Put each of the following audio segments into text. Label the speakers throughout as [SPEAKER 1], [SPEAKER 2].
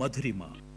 [SPEAKER 1] మధురిమ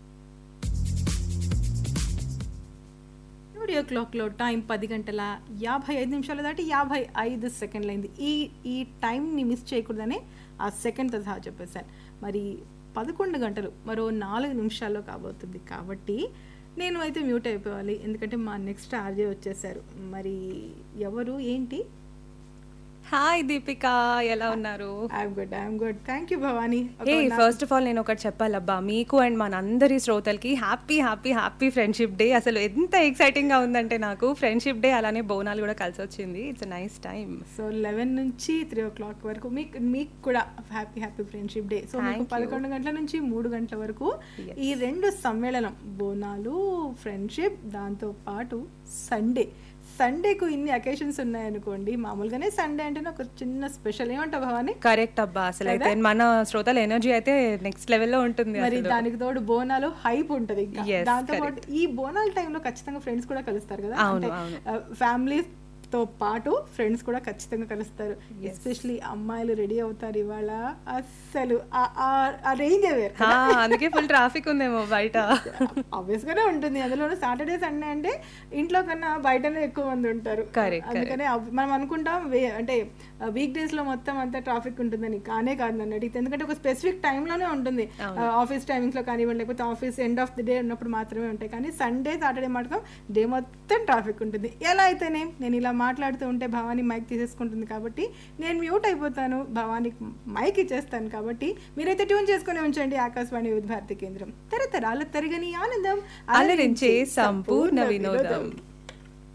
[SPEAKER 2] studio క్లాక్లో time పది గంటల యాభై ఐదు నిమిషాలు దాటి యాభై ఐదు సెకండ్లు అయింది ఈ ఈ టైంని మిస్ చేయకూడదనే ఆ సెకండ్తో సహా చెప్పేశాను మరి పదకొండు గంటలు మరో నాలుగు నిమిషాల్లో కాబోతుంది కాబట్టి నేను అయితే మ్యూట్ అయిపోవాలి ఎందుకంటే మా నెక్స్ట్ ఆర్జే వచ్చేసారు మరి ఎవరు ఏంటి
[SPEAKER 3] హాయ్ దీపిక ఎలా ఉన్నారు
[SPEAKER 2] I'm good I'm good thank you Bhavani
[SPEAKER 3] hey first of all నేను ఒకటి చెప్పాలబ్బా మీకు అండ్ మనందరి శ్రోతలకి happy happy happy friendship day అసలు ఎంత ఎక్సైటింగ్ గా ఉందంటే నాకు ఫ్రెండ్షిప్ డే అలానే బోనాలు కూడా కలిసి వచ్చింది it's nice time
[SPEAKER 2] so eleven నుంచి త్రీ ఓ క్లాక్ వరకు మీకు మీకు కూడా happy happy friendship day so మీకు
[SPEAKER 3] Thank you.
[SPEAKER 2] పదకొండు గంటల నుంచి మూడు గంటల వరకు ఈ రెండు సమ్మేళనం బోనాలు ఫ్రెండ్షిప్ దాంతో పాటు సండే సండేకు ఇన్ని అకేషన్స్ ఉన్నాయనుకోండి మామూలుగానే సండే అంటేనే ఒక చిన్న స్పెషల్ ఏమంటావు భవాని
[SPEAKER 3] కరెక్ట్ అబ్బా అసలు అయితే మన శ్రోతల ఎనర్జీ అయితే నెక్స్ట్ లెవెల్లో ఉంటుంది
[SPEAKER 2] మరి
[SPEAKER 3] అసలు.
[SPEAKER 2] దానికి తోడు బోనాలు హైప్ ఉంటది ఇంకా
[SPEAKER 3] Yes,
[SPEAKER 2] దాంతో పాటు ఈ బోనాల టైంలో ఖచ్చితంగా ఫ్రెండ్స్ కూడా కలుస్తారు కదా
[SPEAKER 3] అవును,
[SPEAKER 2] అంటే ఫ్యామిలీస్ తో పాటు ఫ్రెండ్స్ కూడా ఖచ్చితంగా కలుస్తారు ఎస్పెషలీ అమ్మాయిలు రెడీ అవుతారు ఇవాళ అస్సలు ఆ- ఆ- ఆ రేంజ్ వేరు
[SPEAKER 3] హా, అందుకే ఫుల్ ట్రాఫిక్ ఉందేమో బయట
[SPEAKER 2] ఆబ్వియస్ గానే ఉంటుంది అందులోనూ సాటర్డే సండే అంటే ఇంట్లో కన్నా బయటనే ఎక్కువ మంది ఉంటారు
[SPEAKER 3] Correct,
[SPEAKER 2] అందుకనే అవ్- మనం అనుకుంటాం వే- అంటే వీక్ డేస్ లో మొత్తం అంతా ట్రాఫిక్ ఉంటుందని కానే కాదు నన్ను అడిగితే ఎందుకంటే ఒక స్పెసిఫిక్ లోనే ఉంటుంది ఆఫీస్ టైమింగ్స్ లో కానివ్వండి లేకపోతే office end of the day ఉన్నప్పుడు మాత్రమే ఉంటాయి కానీ సండే సాటర్డే మాత్రం డే మొత్తం ట్రాఫిక్ ఉంటుంది ఎలా అయితేనే నేను ఇలా మాట్లాడుతూ ఉంటే భవానీ మైక్ తీసేసుకుంటుంది కాబట్టి నేను మ్యూట్ అయిపోతాను భవానీకి మైక్ ఇచ్చేస్తాను కాబట్టి మీరైతే ట్యూన్ చేసుకుని ఉంచండి ఆకాశవాణి వివిధ భారతి కేంద్రం తరతరాల తరగని ఆనందం
[SPEAKER 3] అలరించే సంపూర్ణ వినోదం